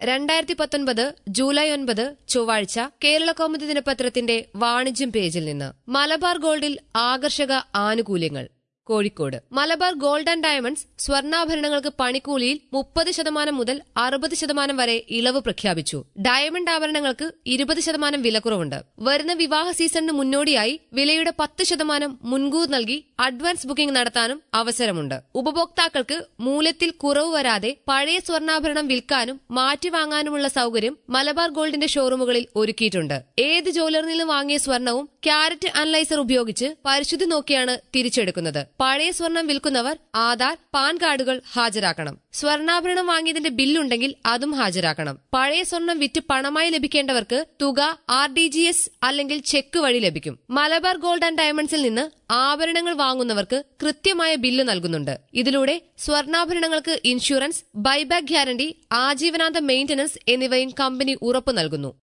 രണ്ടായിരത്തി പത്തൊൻപത് ജൂലൈ ഒൻപത് ചൊവ്വാഴ്ച കേരള കൗമുദി ദിനപത്രത്തിന്റെ വാണിജ്യം പേജിൽ നിന്ന് മലബാർ ഗോൾഡിൽ ആകർഷക ആനുകൂല്യങ്ങൾ Kozhikode Malabar gold and diamonds സ്വർണ്ണാഭരണങ്ങൾക്ക് പണിക്കൂലിയിൽ മുപ്പത് ശതമാനം മുതൽ അറുപത് ശതമാനം വരെ ഇളവ് പ്രഖ്യാപിച്ചു ഡയമണ്ട് ആഭരണങ്ങൾക്ക് ഇരുപത് ശതമാനം വിലക്കുറവുണ്ട് വരുന്ന വിവാഹ സീസണിന് മുന്നോടിയായി വിലയുടെ പത്ത് ശതമാനം മുൻകൂർ നൽകി അഡ്വാൻസ് ബുക്കിംഗ് നടത്താനും അവസരമുണ്ട് ഉപഭോക്താക്കൾക്ക് മൂല്യത്തിൽ കുറവ് വരാതെ പഴയ സ്വർണ്ണാഭരണം വിൽക്കാനും മാറ്റിവാങ്ങാനുമുള്ള സൗകര്യം മലബാർ ഗോൾഡിന്റെ ഷോറൂമുകളിൽ ഒരുക്കിയിട്ടുണ്ട് ഏത് ജ്വല്ലറിൽ നിന്നും വാങ്ങിയ സ്വർണവും ക്യാരറ്റ് അനലൈസർ ഉപയോഗിച്ച് പരിശുദ്ധി നോക്കിയാണ് തിരിച്ചെടുക്കുന്നത് പഴയ സ്വർണം വിൽക്കുന്നവർ ആധാർ പാൻ കാർഡുകൾ ഹാജരാക്കണം സ്വർണ്ണാഭരണം വാങ്ങിയതിന്റെ ബില്ലുണ്ടെങ്കിൽ അതും ഹാജരാക്കണം പഴയ സ്വർണം വിറ്റ് പണമായി ലഭിക്കേണ്ടവർക്ക് തുക ആർ ഡി ജി എസ് അല്ലെങ്കിൽ ചെക്ക് വഴി ലഭിക്കും മലബാർ ഗോൾഡ് ആൻഡ് ഡയമണ്ട്സിൽ നിന്ന് ആഭരണങ്ങൾ വാങ്ങുന്നവർക്ക് കൃത്യമായ ബില്ല് നൽകുന്നുണ്ട് ഇതിലൂടെ സ്വർണ്ണാഭരണങ്ങൾക്ക് ഇൻഷുറൻസ് ബൈബാക്ക് ഗ്യാരണ്ടി ആജീവനാന്ത മെയിന്റനൻസ് എന്നിവയും കമ്പനി ഉറപ്പു നൽകുന്നു